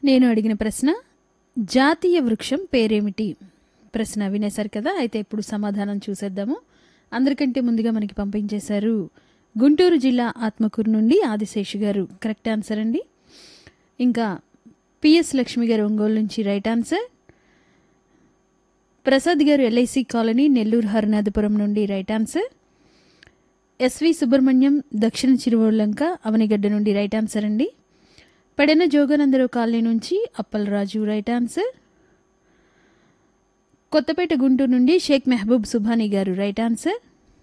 నేను అడిగిన ప్రశ్న జాతీయ వృక్షం పేరేమిటి ప్రశ్న వినేశారు కదా అయితే ఇప్పుడు సమాధానం చూసేద్దాము అందరికంటే ముందుగా మనకి పంపించేశారు గుంటూరు జిల్లా ఆత్మకూరు నుండి ఆదిశేషు గారు కరెక్ట్ ఆన్సర్ అండి ఇంకా పిఎస్ లక్ష్మి గారు ఒంగోలు నుంచి రైట్ ఆన్సర్ ప్రసాద్ గారు ఎల్ఐసి కాలనీ నెల్లూరు హరినాథపురం నుండి రైట్ ఆన్సర్ ఎస్వి సుబ్రహ్మణ్యం దక్షిణ చిరువోళ్ళంక అవనిగడ్డ నుండి రైట్ ఆన్సర్ అండి పెడన జోగానందరావు కాలనీ నుంచి అప్పలరాజు రైట్ ఆన్సర్ కొత్తపేట గుంటూరు నుండి షేక్ మెహబూబ్ సుభానీ గారు రైట్ ఆన్సర్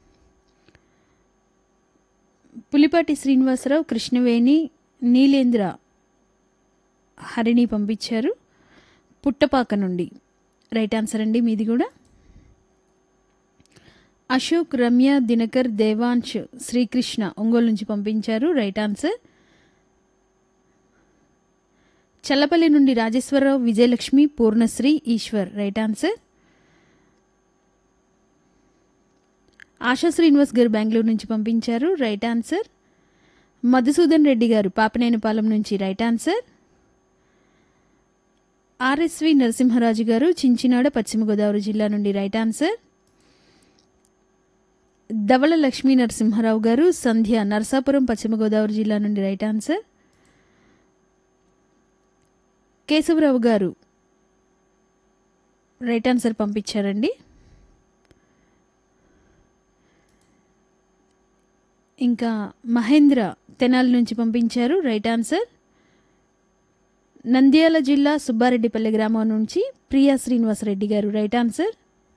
పులిపాటి శ్రీనివాసరావు కృష్ణవేణి నీలేంద్ర హరిణి పంపించారు పుట్టపాక నుండి రైట్ ఆన్సర్ అండి మీది కూడా అశోక్ రమ్య దినకర్ దేవాంశ్ శ్రీకృష్ణ ఒంగోలు నుంచి పంపించారు రైట్ ఆన్సర్ చల్లపల్లి నుండి రాజేశ్వరరావు విజయలక్ష్మి పూర్ణశ్రీ ఈశ్వర్ రైట్ ఆన్సర్ ఆశా శ్రీనివాస్ గారు బెంగళూరు నుంచి పంపించారు రైట్ ఆన్సర్ మధుసూదన్ రెడ్డి గారు పాపనేనిపాలెం నుంచి రైట్ ఆన్సర్ ఆర్ఎస్వి నరసింహరాజు గారు చించినాడ పశ్చిమ గోదావరి జిల్లా నుండి రైట్ ఆన్సర్ ధవళ లక్ష్మీ నరసింహారావు గారు సంధ్య నరసాపురం పశ్చిమ గోదావరి జిల్లా నుండి రైట్ ఆన్సర్ కేశవరావు గారు రైట్ ఆన్సర్ పంపించారండి ఇంకా మహేంద్ర తెనాలి నుంచి పంపించారు రైట్ ఆన్సర్ నంద్యాల జిల్లా సుబ్బారెడ్డిపల్లి గ్రామం నుంచి ప్రియా శ్రీనివాసరెడ్డి గారు రైట్ ఆన్సర్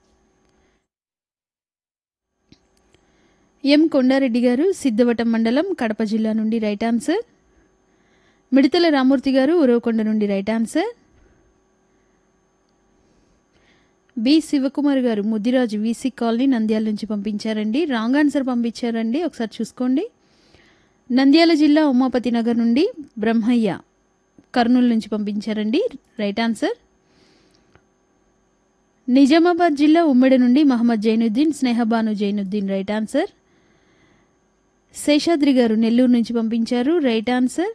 ఎం కొండారెడ్డి గారు సిద్ధవటం మండలం కడప జిల్లా నుండి రైట్ ఆన్సర్ మిడతల రామూర్తి గారు ఉరవకొండ నుండి రైట్ ఆన్సర్ బి శివకుమార్ గారు ముద్దిరాజు వీసీ కాలనీ నంద్యాల నుంచి పంపించారండి రాంగ్ ఆన్సర్ పంపించారండి ఒకసారి చూసుకోండి నంద్యాల జిల్లా ఉమాపతి నగర్ నుండి బ్రహ్మయ్య కర్నూలు నుంచి పంపించారండి రైట్ ఆన్సర్ నిజామాబాద్ జిల్లా ఉమ్మడి నుండి మహమ్మద్ జైనుద్దీన్ స్నేహబాను జైనుద్దీన్ రైట్ ఆన్సర్ శేషాద్రి గారు నెల్లూరు నుంచి పంపించారు రైట్ ఆన్సర్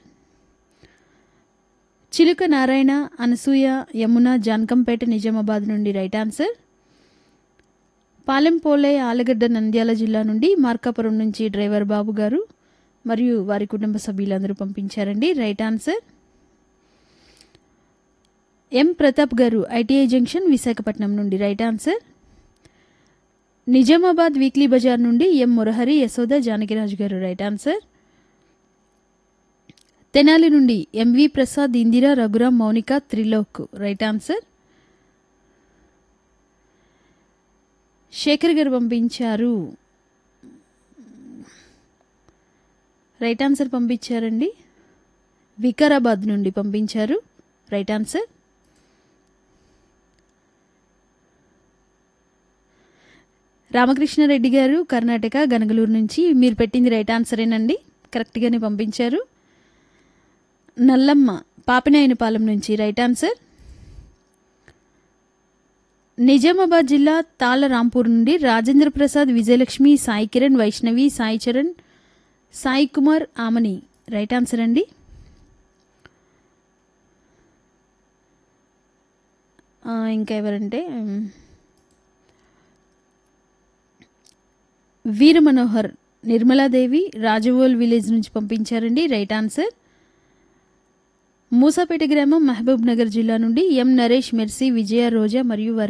చిలుక నారాయణ అనసూయ యమున జాన్కంపేట నిజామాబాద్ నుండి రైట్ ఆన్సర్ పాలెంపోలే ఆలగడ్డ నంద్యాల జిల్లా నుండి మార్కాపురం నుంచి డ్రైవర్ బాబు గారు మరియు వారి కుటుంబ సభ్యులందరూ పంపించారండి రైట్ ఆన్సర్ ఎం ప్రతాప్ గారు ఐటీఐ జంక్షన్ విశాఖపట్నం నుండి రైట్ ఆన్సర్ నిజామాబాద్ వీక్లీ బజార్ నుండి ఎం మురహరి యశోద జానకిరాజు గారు రైట్ ఆన్సర్ తెనాలి నుండి M V Prasad Indira Raghuram Mounika Trilok right answer Sekhar గారు పంపించారు రైట్ ఆన్సర్ పంపించారండి వికారాబాద్ నుండి పంపించారు రైట్ ఆన్సర్ రామకృష్ణారెడ్డి గారు కర్ణాటక గనగలూరు నుంచి మీరు పెట్టింది రైట్ ఆన్సరేనండి కరెక్ట్గానే పంపించారు నల్లమ్మ పాపినాయనపాలెం నుంచి రైట్ ఆన్సర్ నిజామాబాద్ జిల్లా తాళ రాంపూర్ నుండి రాజేంద్ర ప్రసాద్ విజయలక్ష్మి సాయి కిరణ్ వైష్ణవి సాయి చరణ్ సాయి కుమార్ ఆమని రైట్ ఆన్సర్ అండి ఇంకా ఎవరంటే వీర మనోహర్ నిర్మలాదేవి రాజవోల్ విలేజ్ నుంచి పంపించారండి రైట్ ఆన్సర్ మూసాపేట గ్రామం మహబూబ్ నగర్ జిల్లా నుండి ఎం నరేష్ మెర్సీ విజయ రోజా మరియు వారి